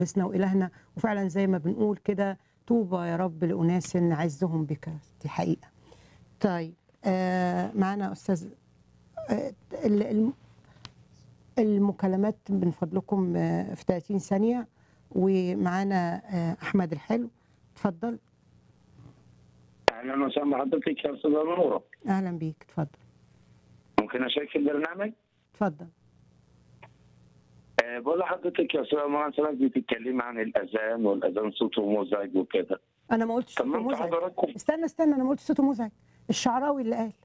مخلصنا وإلهنا وفعلا زي ما بنقول كده طوبى يا رب لأناس عزهم بك دي حقيقة طيب آه معنا أستاذ آه ال- الم- المكالمات من فضلكم آه في 30 ثانية ومعانا آه أحمد الحلو اتفضل اهلا وسهلا بحضرتك يا استاذه نوره أهلا بيك اتفضل ممكن اشارك في البرنامج؟ اتفضل أه بقول لحضرتك يا استاذه نوره سمعت بتتكلمي عن الاذان والاذان صوته مزعج وكده أنا ما قلتش طب صوته ما انتوا مزعج حضراتكم استنى استنى أنا ما قلتش صوته مزعج الشعراوي اللي قال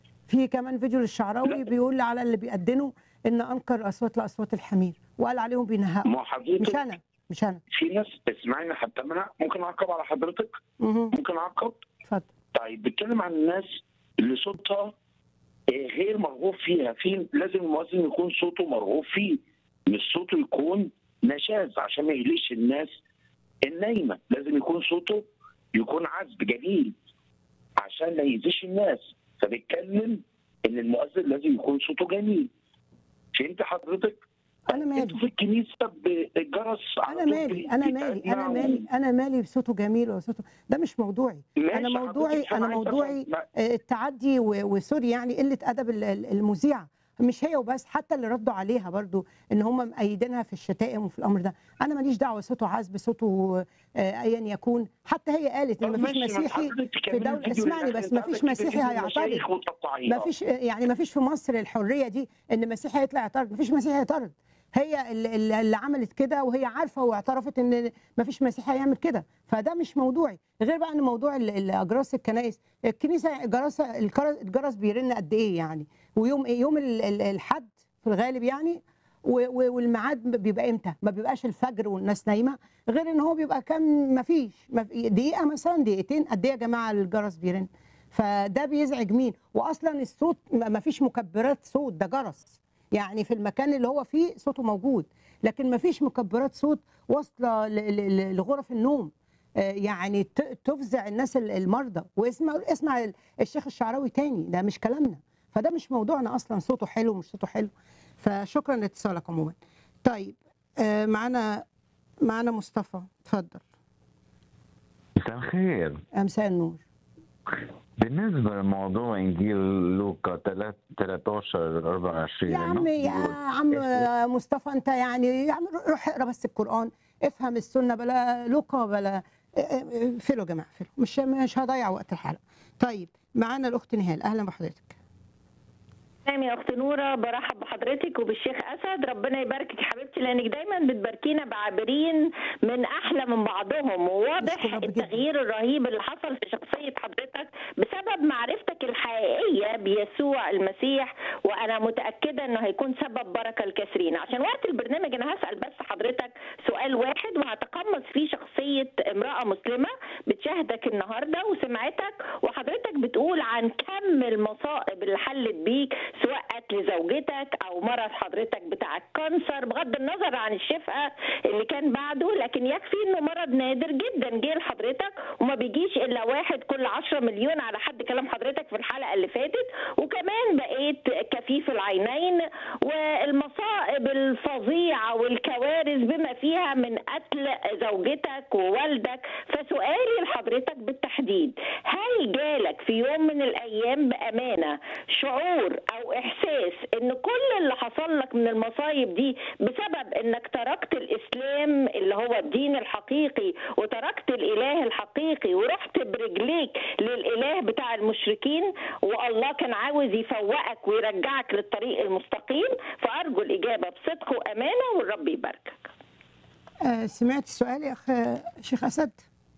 في كمان فيديو للشعراوي لا. بيقول على اللي بيأذنوا إن أنكر أصوات لأصوات الحمير وقال عليهم بينهقوا ما مش حضرتك أنا مش أنا في ناس اسمعيني حتى انا ممكن اعقب على حضرتك مهم. ممكن اعقب اتفضل طيب بتكلم عن الناس اللي صوتها آه، غير مرغوب فيها في لازم المؤذن يكون صوته مرغوب فيه مش صوته يكون نشاز عشان ما يهلكش الناس النايمه لازم يكون صوته يكون عذب جميل عشان ما يأذيش الناس فبيتكلم ان المؤذن لازم يكون صوته جميل فهمت حضرتك؟ أنا مالي انتوا في الكنيسه بالجرس على انا طول مالي انا مالي انا بيتقنعوا. مالي انا مالي بصوته جميل وصوته ده مش موضوعي ماشي انا موضوعي حضرتك، انا عايز موضوعي أفهم. آه، التعدي و- وسوري يعني قله ادب ال- ال- المذيعه مش هي وبس حتى اللي ردوا عليها برضو ان هم مأيدينها في الشتائم وفي الامر ده انا ماليش دعوه صوته عذب صوته آه، ايا يكون حتى هي قالت ان طب مفيش ماشي، ما مسيحي حضرتك في تكملي دوله الفيديو اسمعني للآخر بس بتاعتك مفيش كده مسيحي فيديو هيعترض مشايخ وتقطعيها. مفيش يعني مفيش في مصر الحريه دي ان مسيحي يطلع يعترض مفيش مسيحي يعترض هي اللي, اللي اللي عملت كده وهي عارفه واعترفت ان مفيش مسيحي هيعمل كده فده مش موضوعي غير بقى ان موضوع ال- ال- اجراس الكنائس الكنيسه جرس الجرس الجرس بيرن قد ايه يعني ويوم إيه؟ يوم ال- ال- الحد في الغالب يعني و- و- والميعاد بيبقى امتى؟ ما بيبقاش الفجر والناس نايمه غير ان هو بيبقى كام ما فيش دقيقه مثلا دقيقتين قد ايه يا جماعه الجرس بيرن فده بيزعج مين واصلا الصوت ما فيش مكبرات صوت ده جرس يعني في المكان اللي هو فيه صوته موجود لكن ما فيش مكبرات صوت واصله ل- ل- ل- لغرف النوم آه، يعني ت- تفزع الناس ال- المرضى واسمع اسمع ال- الشيخ الشعراوي تاني ده مش كلامنا فده مش موضوعنا اصلا صوته حلو مش صوته حلو فشكرا لاتصالك عموما طيب آه، معانا معانا مصطفى اتفضل مساء الخير امساء النور بالنسبة لموضوع إنجيل لوقا 3 13 24 يا عم يا عم مصطفى انت يعني يا عم روح اقرا بس القران افهم السنه بلا لقا بلا فلو يا جماعه فلو مش مش هضيع وقت الحلقه طيب معانا الاخت نهال اهلا بحضرتك تمام يا اخت نوره برحب بحضرتك وبالشيخ اسد ربنا يباركك يا حبيبتي لانك دايما بتباركينا بعابرين من احلى من بعضهم وواضح نشكر رب جداً. التغيير الرهيب اللي حصل في شخصيه حضرتك بسبب معرفتك الحقيقيه بيسوع المسيح وانا متاكده انه هيكون سبب بركه لكثيرين عشان وقت البرنامج انا هسال بس حضرتك سؤال واحد وهتقمص فيه شخصيه امراه مسلمه بتشاهدك النهارده وسمعتك وحضرتك بتقول عن كم المصائب اللي حلت بيك سواء قتل زوجتك او مرض حضرتك بتاع الكانسر بغض النظر عن الشفاء اللي كان بعده لكن يكفي انه مرض نادر جدا جه لحضرتك وما بيجيش الا واحد كل 10 مليون على حد كلام حضرتك في الحلقه اللي فاتت وكمان بقيت كفيف العينين والمصائب الفظيعه والكوارث بما فيها من قتل زوجتك ووالدك فسؤالي لحضرتك بالتحديد هل جالك في يوم من الايام بامانه شعور او احساس ان كل اللي حصل لك من المصايب دي بسبب انك تركت الاسلام اللي هو الدين الحقيقي وتركت الاله الحقيقي ورحت برجليك للاله بتاع المشركين والله كان عاوز يفوقك ويرجعك للطريق المستقيم فارجو الاجابه بصدق وامانه والرب يباركك آه، سمعت السؤال يا اخ شيخ اسد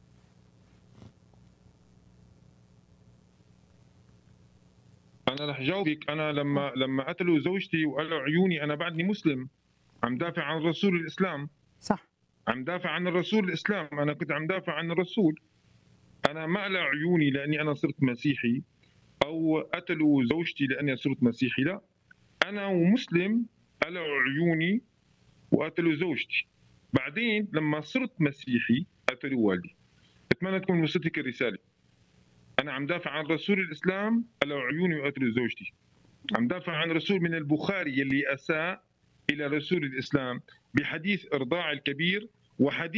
انا رح جاوبك انا لما لما قتلوا زوجتي وقالوا عيوني انا بعدني مسلم عم دافع عن رسول الاسلام صح عم دافع عن الرسول الاسلام انا كنت عم دافع عن الرسول انا ما قلع عيوني لاني انا صرت مسيحي او قتلوا زوجتي لاني صرت مسيحي لا انا ومسلم قلعوا عيوني وقتلوا زوجتي بعدين لما صرت مسيحي قتلوا والدي اتمنى تكون وصلتك الرساله انا عم دافع عن رسول الاسلام قلعوا عيوني وقتلوا زوجتي عم دافع عن رسول من البخاري يلي اساء الى رسول الاسلام بحديث ارضاع الكبير وحديث